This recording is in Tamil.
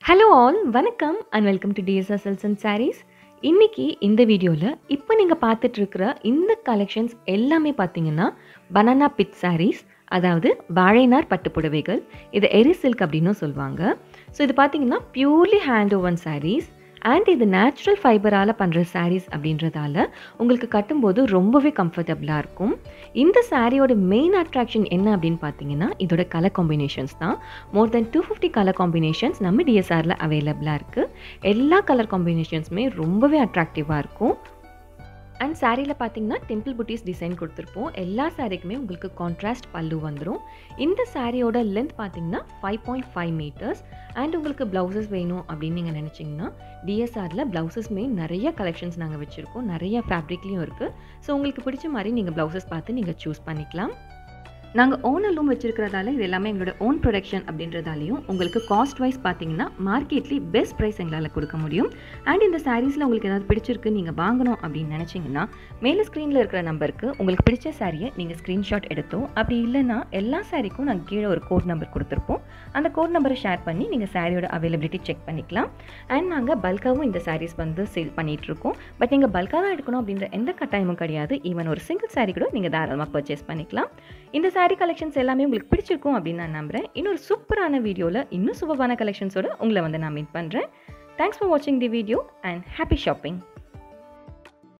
ஹலோ ஆல் வணக்கம் and welcome to DSR sells and saris இன்னைக்கு இந்த வீடியோவில் இப்போ நீங்கள் பார்த்துட்டு இருக்கிற இந்த கலெக்ஷன்ஸ் எல்லாமே பார்த்தீங்கன்னா பனானா பிட் சாரீஸ் அதாவது வாழைநார் பட்டு புடவைகள் இது எரி சில்க் அப்படின்னும் சொல்லுவாங்க ஸோ இது பார்த்தீங்கன்னா purely hand woven saris and இது நேச்சுரல் ஃபைபரால் பண்ணுற சாரீஸ் அப்படின்றதால உங்களுக்கு கட்டும்போது ரொம்பவே கம்ஃபர்டபுளாக இருக்கும் இந்த சாரியோட மெயின் அட்ராக்ஷன் என்ன அப்படின்னு பார்த்தீங்கன்னா இதோட கலர் காம்பினேஷன்ஸ் தான் more than two fifty colour combinations நம்ம டிஎஸ்ஆரில் அவைலபிளாக இருக்குது எல்லா கலர் காம்பினேஷன்ஸுமே ரொம்பவே அட்ராக்டிவாக இருக்கும் அண்ட் சாரியில் பார்த்தீங்கன்னா டெம்பிள் புட்டிஸ் டிசைன் கொடுத்துருப்போம் எல்லா சாரிக்குமே உங்களுக்கு கான்ட்ராஸ்ட் பல்லு வந்துடும் இந்த சாரியோட லென்த் பார்த்தீங்கன்னா five point five metres and உங்களுக்கு ப்ளவுசஸ் வேணும் அப்படின்னு நீங்கள் நினச்சிங்கன்னா டிஎஸ்ஆரில் ப்ளவுசஸ்மே நிறைய கலெக்ஷன்ஸ் நாங்கள் வச்சுருக்கோம் நிறைய ஃபேப்ரிக்லேயும் இருக்குது ஸோ உங்களுக்கு பிடிச்ச மாதிரி நீங்கள் ப்ளவுசஸ் பார்த்து நீங்கள் சூஸ் பண்ணிக்கலாம் நாங்கள் ஓனலும் வச்சுருக்கிறதால இது எல்லாமே எங்களோட ஓன் ப்ரொடக்ஷன் அப்படின்றதாலையும் உங்களுக்கு காஸ்ட் வைஸ் பார்த்தீங்கன்னா மார்க்கெட்லி பெஸ்ட் ப்ரைஸ் எங்களால் கொடுக்க முடியும் அண்ட் இந்த சாரீஸில் உங்களுக்கு ஏதாவது பிடிச்சிருக்கு நீங்கள் வாங்கணும் அப்படின்னு நினச்சிங்கன்னா மேலே ஸ்க்ரீனில் இருக்கிற நம்பருக்கு உங்களுக்கு பிடிச்ச சாரியை நீங்கள் ஸ்க்ரீன்ஷாட் எடுத்தோம் அப்படி இல்லைன்னா எல்லா சாரிக்கும் நாங்கள் கீழே ஒரு கோட் நம்பர் கொடுத்துருப்போம் அந்த கோட் நம்பரை ஷேர் பண்ணி நீங்கள் சாரியோட அவைலபிலிட்டி செக் பண்ணிக்கலாம் அண்ட் நாங்கள் பல்காகவும் இந்த சாரீஸ் வந்து சேல் பண்ணிகிட்ருக்கோம் பட் நீங்கள் பல்காக தான் எடுக்கணும் அப்படின்ற எந்த கட்டாயமும் கிடையாது ஈவன் ஒரு சிங்கிள் சாரீ கூட நீங்கள் தாராளமாக பர்ச்சேஸ் பண்ணிக்கலாம் இந்த சாரீ கலெக்ஷன்ஸ் எல்லாமே உங்களுக்கு பிடிச்சிருக்கும் அப்படின்னு நான் நம்புகிறேன் இன்னொரு சூப்பரான வீடியோவில் இன்னும் சூப்பரான கலெக்ஷன்ஸோட உங்களை வந்து நான் மீட் பண்ணுறேன் தேங்க்ஸ் ஃபார் வாட்சிங் the video and happy shopping